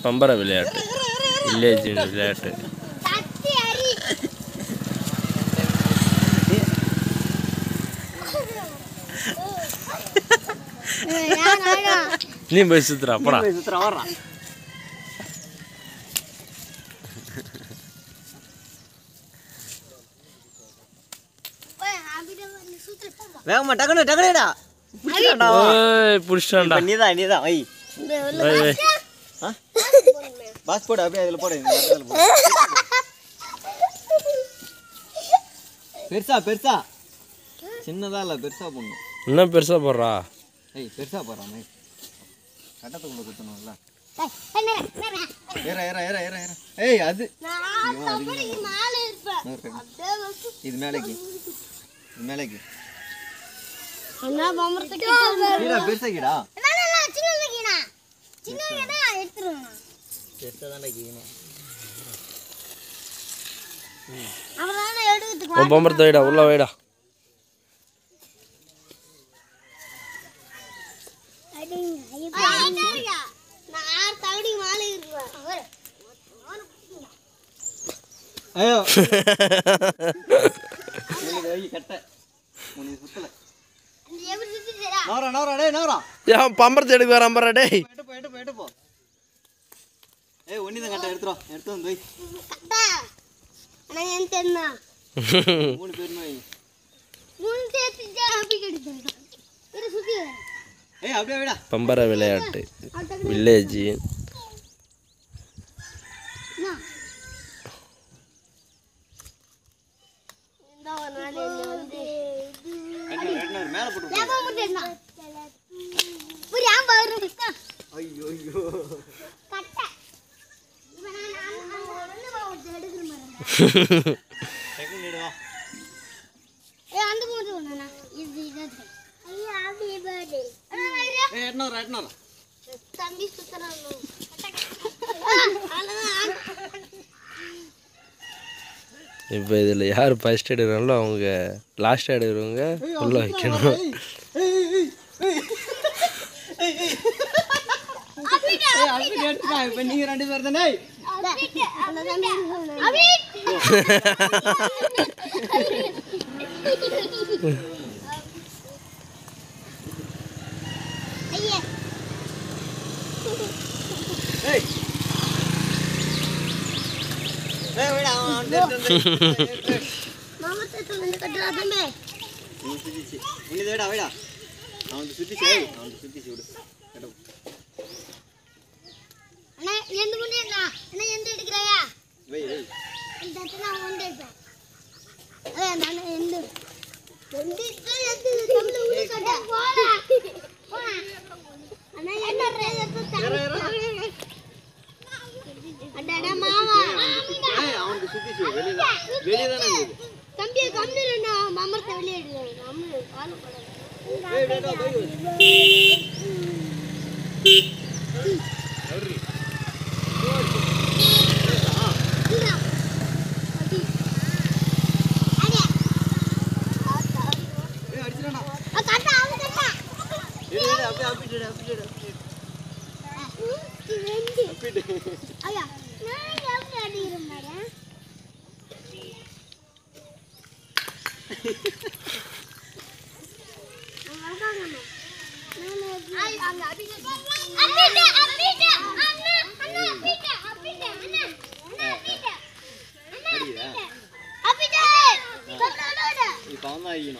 பம்பர விளையாட்டு வில்லேஜ் விளையாட்டு தட்டி அரி யார் ஆடா நீ போய் சுத்துறா போடா சுத்துறா வர்றான் போய் அபிட வந்து சுத்து போமா வேகமா டக்குனு டக்குனுடா பிடிச்சிட்டான்டா ஏய் புடிச்சிட்டான்டா நீதான் நீதான் வை வை வை ஆ பாஸ் போடு அப்படியே அதில் போடு இந்த இடத்துல போடு. பெருசா பெருசா சின்னதா இல்லை பெருசா போடணும் இன்னும் பெருசா போடுறா ஏய் பெருசா போடுறான் மை கட்டத்துக்குள்ள குத்தணும்ல என்ன என்ன ஏற ஏற ஏற ஏற ஏற ஏய் அது நான் தப்படி மேல இருப்பேன் இன்னொரு கை. அப்படியே வந்து இது மேலேக்கு இது மேலேக்கு அண்ணா பம்பரத்துக்கு கீடா பெருசா கீடா வேணா இல்ல சின்ன கீனா சின்ன கீனா எடுத்துருவேன் பெருசா தானே கீணும் அவரான எடுக்கிறதுக்கு உன் பம்பரத்தை வைடா உள்ள வைடா நான் தகுடி மேல இருப்பேன் அவர் ஐயோ உனக்கு வை கட்ட உனக்கு சுத்தல நீ எப்படி சுத்திட்டா நவரா நவரா டேய் நவரா ஏன் பம்பரத்தை எடுக்க வரான் பாரு டேய் எட்டு போ எட்டு போ எட்டு போ ஏய் ஒண்ணி தான் கட்ட எடுத்துரும் எடுத்து வந்து வை கட்டா நான் என் தெரியுமா மூணு பேருமே வை மூணு சேர்த்து அப்படி கிடைச்சேன் இது சுத்தி வரேன். ஏய் அப்படியே விடா பம்பர விளையாட்டு அவன் வில்லேஜ் என்ன? இந்த ஒரு நாள் என்ன வந்து ரெண்டு ரெண்டு மேல போட்டு போ. லேபா முட்டேன்னா ஒரு ஆம்பா வரும் ஐயோ ஐயோ கட்ட இப்ப நான் அந்த- அந்த ஒண்ணு மாவட்டத்தை எடுக்கிற மாதிரி செகண்ட் நீடு வா ஏ அந்த மூணு ஒண்ணா இது இது ஐயா ஹாப்பி பர்த்டே ஏய் எட்நூறு எட்நூறு தம்பி சுத்தறானோ அவ்வளவுதான் இப்போ இதில் யார் ஃபர்ஸ்ட் எடுக்கிறாங்களோ அவங்க லாஸ்ட் எடுக்கிறவங்க உள்ள வைக்கணும் ஏய் அப்படி எடுத்துடா இப்போ நீங்க ரெண்டு பேர் தானே ஐயா ஏய் ஏய் விடா அவன் வந்து எடுத்து வந்து மாமா தத்துல இருந்து கட்டுறா தம்பி அவன் சுத்திச்சு உனி தேடா விடா அவன் சுத்திச்சு ஏய் அவன் சுத்திச்சு விடு கட்டு. அண்ணா எந்த முன்னே அண்ணா அண்ணா எந்த எடுக்கறாயா வை வை இந்த இடத்துல நான் ஒன்று எடுப்பேன் அதே நான் எந்த எந்த இடத்துல எந்த தமிழ் உள்ள கட்ட போடா போடா அண்ணா என்ன அடடா மாமா ஏய் அவனுக்கு சுத்திச்சு வெளியில வெளியே தானே இருக்குது தம்பியை கம்மிடுண்ணா மாமரத்தை வெளியே எடுக்கிறேன் கம்மி காலு போடாது ஏய் டேடா போய் ஏய் அடிச்சிடா ஏய் ஏய் அப்படியே அப்படியே அப்படியே அப்படியே அப்படியே இப்போ அவன் தான் அடிக்கணும்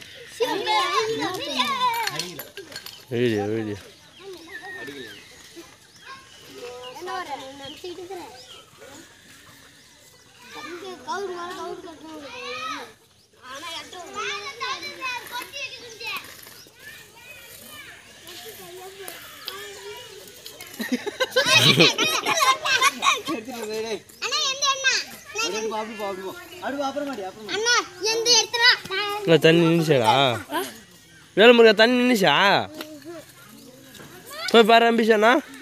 வீடியோ வீடியோ அடிக்கல என்ன வர நினைச்சிட்டு இருக்கிறேன் கவுரு மேல கவுரு கட்டணும் ஆனா எடுத்துட்டு டேய் டேய் அண்ணா எந்த அண்ணா அப்படியே போ அப்படி போ அப்படி போ அப்படி போ அப்புறமாடி அப்புறமா அண்ணா எந்த எடுத்துறா இல்லை தண்ணி நின்றுச்சாடா வேலுமுருகா தண்ணி நின்றுச்சா போய் பாரு அம்பிஷாண்ணா